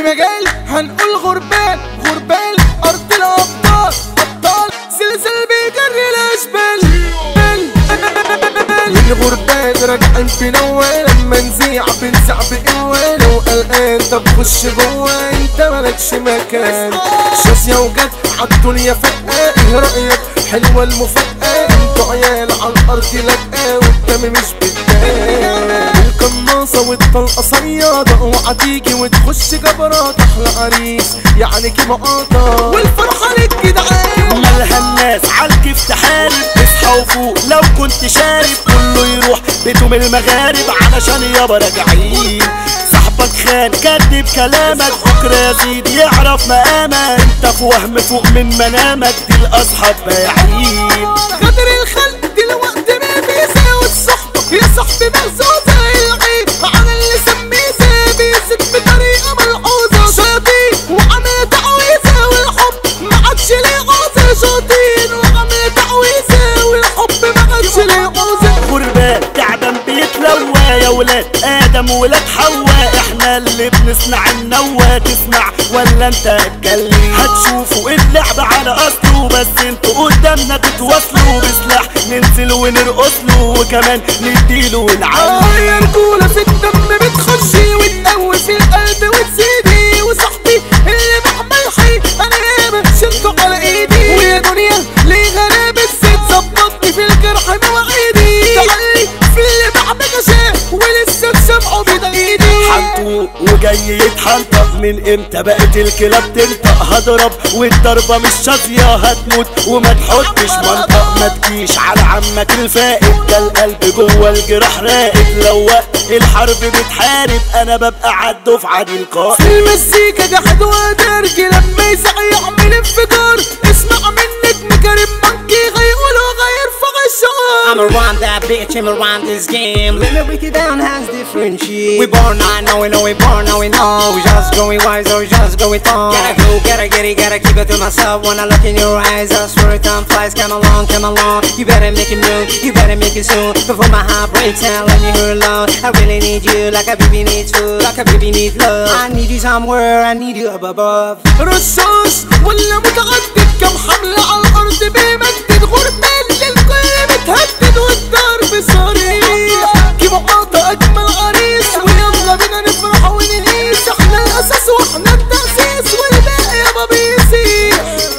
مجال هنقول غربال غربال ارض الابطال ابطال زلزال بيجري الاشبال الغربال راجعين بنوال لما نزيع بنزع بقوة لو قلقان طب خش جوا انت مالكش مكان شاسية وجد عالدنيا فجأة ايه رأيك حلوة المفاجأة انتوا عيال عالارض لاجئة والدم مش بتبان القناصة والطلقة صيادة اوعى تيجي وتخش جبرات احلى عريس يعني كده قاطع والفرحة للجدعان مالها الناس عالكيف تحارب اصحى وفوق لو كنت شارب كله يروح بيته من المغارب علشان يابا راجعين صاحبك خان كدب كلامك بكره يزيد يعرف مقامك انت في وهم فوق من منامك دي الاصحاب بايعين غدر الخلق دلوقتي ما بيساوي الصحبة يا صاحبي مغزوزة العيب على اللي سميه بيزيد بطريقة ملحوظة شاطين وعمل تعويذة والحب ما عادش ليه عوزة شاطين وعمل تعويذة والحب ما عادش ليه عوزة غربان تعبان بيتلوى يا ولاد ادم ولاد حواء احنا اللي بنصنع النوى تسمع ولا انت هتجلي هتشوفوا اللعب على اصله بس انتوا قدامنا تتواصلوا بسلاح ننزل ونرقص له وكمان نديله آه ونعلي يا رجولة في الدم بتخشي وتقوي في القلب وتزيدي وصاحبي اللي بعمل حي انا ياما شلته على ايدي ويا دنيا ليه غرابة الست ظبطني في الجرح مواعيدي تعالي في اللي بعمل شيء ولسه سامعه بايدي حنطوق وجاي يتحنطق من امتى بقت الكلاب تنطق هضرب والضربة مش شاطية هتموت وما تحطش منطق ما تجيش على عمك الفائد ده القلب جوه الجراح راقد لو وقت الحرب بتحارب انا ببقى عالدفعة دي القائد المزيكا جحد ودرج لما يسع يعمل انفجار اسمع منك مكرم مانكي غيقولوا غير فوق I'm الشعار around that bitch, I'm around this game. Let me break it down, has different shit. We born, I know, we know, we born, now we know. We just going wise, or we just going on. Gotta go, gotta get it, gotta keep it to myself. When I look in your eyes, I swear time flies. Come along, come along. You better make it move, you better make it soon. Before my heart breaks down, let me hear alone. I really need you, like a baby needs food, like a baby needs love. I need you somewhere, I need you up above. رصاص ولا متعدد كم حملة على الأرض بيمدد غربان للكل متهدد والضرب صريح جيبوا قاطع أجمل عريس ويلا بينا نفرح ونقيس احنا الأساس واحنا التأسيس والباقي يابا بيسيح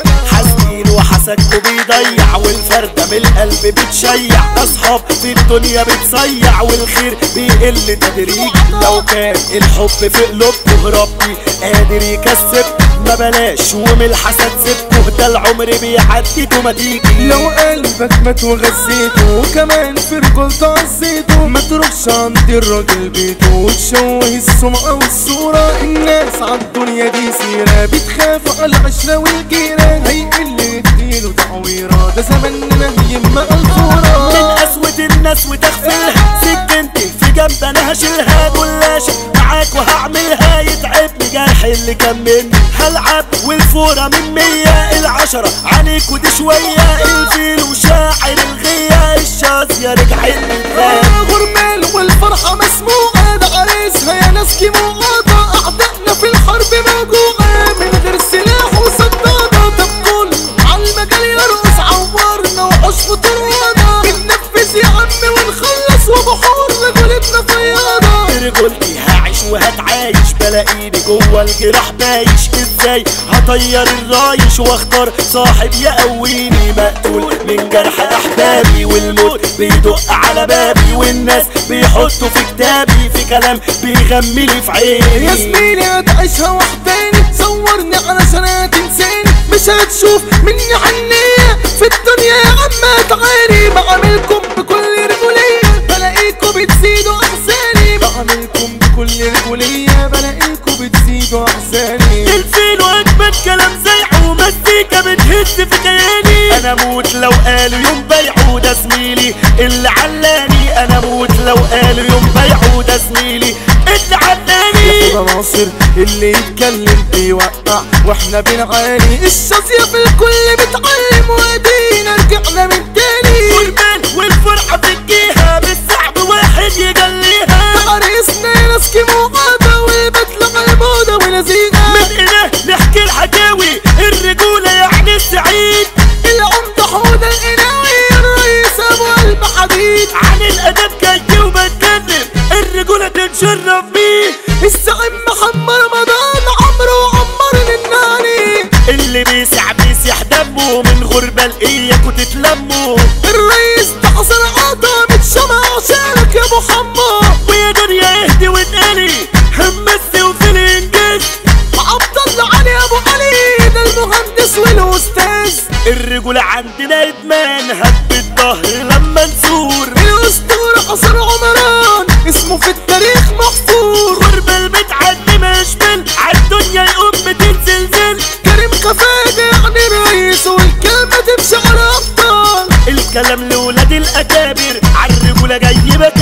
حاسدين وحسدكوا بيضيع والفردة من القلب بتشيع اصحاب في الدنيا بتصيع والخير بيقل تدريج لو كان الحب في قلوبكوا ربي قادر يكسب ما بلاش ومن الحسد سيبكوا ده العمر بيعدي وما تيجي لو قلبك مات وغزيته وكمان في رجولته عزيته ما تروحش عند الراجل بيته وتشوه السمعة والصورة الناس عالدنيا دي سيرة بتخاف على العشرة والجيرة هيقل نديله تعويرة ده زماننا يما من الفورة قسوة الناس وتغفلها سكنتي في جنب انا هشيلها جلاشة معاك وهعملها يتعبني جرح اللي كان مني هلعب والفورة من مية العشرة عليك ودي شوية الفيل وشاعر الغية الشاذية رجعت تاني غرمال والفرحة مسموعة ده عريسها يا ناس كيموعة أعدائنا في الحرب موجوعة من غير سلاح وصدادة طب كل عالمجال يرقص عورنا وحوش في طرادة بننفذ يا عم ونخلص وبحور رجولتنا فياضة رجولتي هعيش وهتعايش بلاقيني جوه الجراح بايش ازاي هطير الرايش واختار صاحب يقويني مقتول من جرح احبابي والموت بيدق على بابي والناس بيحطوا في كتابي في كلام بيغملي في عيني يا زميلي هتعيشها وحداني صورني علشان هتنساني مش هتشوف مني حنية في الدنيا يا عم هتعاني بعملكم بكل رجولية بلاقيكم بتزيدوا أحزاني بعملكم بكل رجولية بلاقيكم بتزيدوا أحزاني الفين واجمد كلام زيع ومزيكا بتهز في كياني انا موت لو قالوا يوم بيعوا ده زميلي اللي علاني انا موت لو قالوا يوم بيعوا ده زميلي اللي علاني ده ناصر اللي يتكلم بيوقع واحنا بنعاني الشاذية في الكل بتعلم وادينا رجعنا من تاني والبال والفرحة بتجيها بالصعب واحد يجليها عريسنا ناس كيمو غابة والبدلة على الموضة ونزيهة الزعيم محمد رمضان عمرو وعمر الناني اللي بيسع بيسيح دمه من غربة لإياكوا تتلموا الرئيس ده حسن عطا متشمع عشانك يا ابو حمو ويا دنيا اهدي واتقلي همسي وفي الانجاز عبد الله علي ابو علي ده المهندس والاستاذ الرجولة عندنا ادمان هب الظهر لما نزور الاسطوره حسن عمران اسمه في التاريخ محفور غربة المتعدي مشبل عالدنيا يقوم بتنزلزل كريم خفاجة يعني الرئيس والكلمة تمشي على أبطال الكلام لولاد الاكابر عالرجولة جاي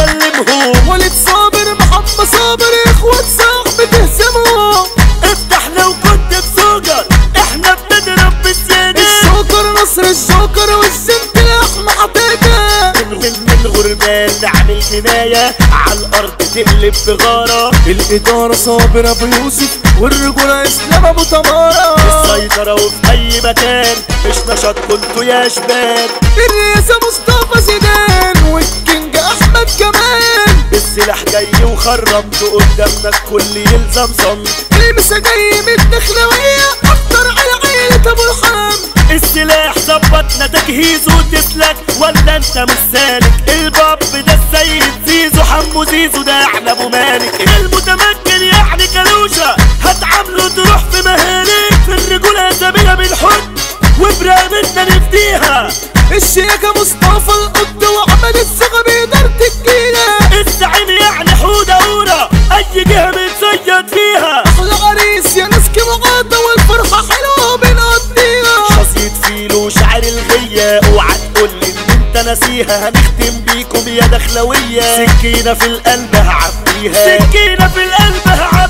بكلمهم ولد صابر محمد صابر اخوات صاحب تهزمهم افتح لو كنت بسوجر احنا بنضرب بالسيادة الشوكر نصر الجوكر والزنت لحمة حتاجة من من غربان نعمل جناية عالارض تقلب بغارة الإدارة صابر أبو يوسف والرجولة إسلام أبو تمارة السيطرة وفي اي مكان مش نشاط كنتوا يا شباب الرئاسة مصطفى زيدان والكينج أحمد كمال السلاح جاي وخرمت قدامنا الكل يلزم صمت المسا جاي من الدخلوية أكتر على عيلة أبو الحمد السلاح ظبطنا تجهيزه تسلك ولا انت مش سالك الباب ده السيد زيزو حمو زيزو ده احنا ابو مالك المتمكن يعني كلوشة هتعامله تروح في مهالك في الرجولة سابقة بالحب وبرامتنا نفديها الشياكة مصطفى القط وعمل الثقة بإدارة الجيلة الزعيم يعني حودة أورا أي جهة بنصيد فيها أحلى عريس يا ناس كمعاطة والفرحة حلوة بنقضيها قصيد فيلو شعر الغية اوعى تقولي ان انت ناسيها هنختم بيكم يا دخلوية سكينة في القلب هعبيها سكينة في القلب هعبيها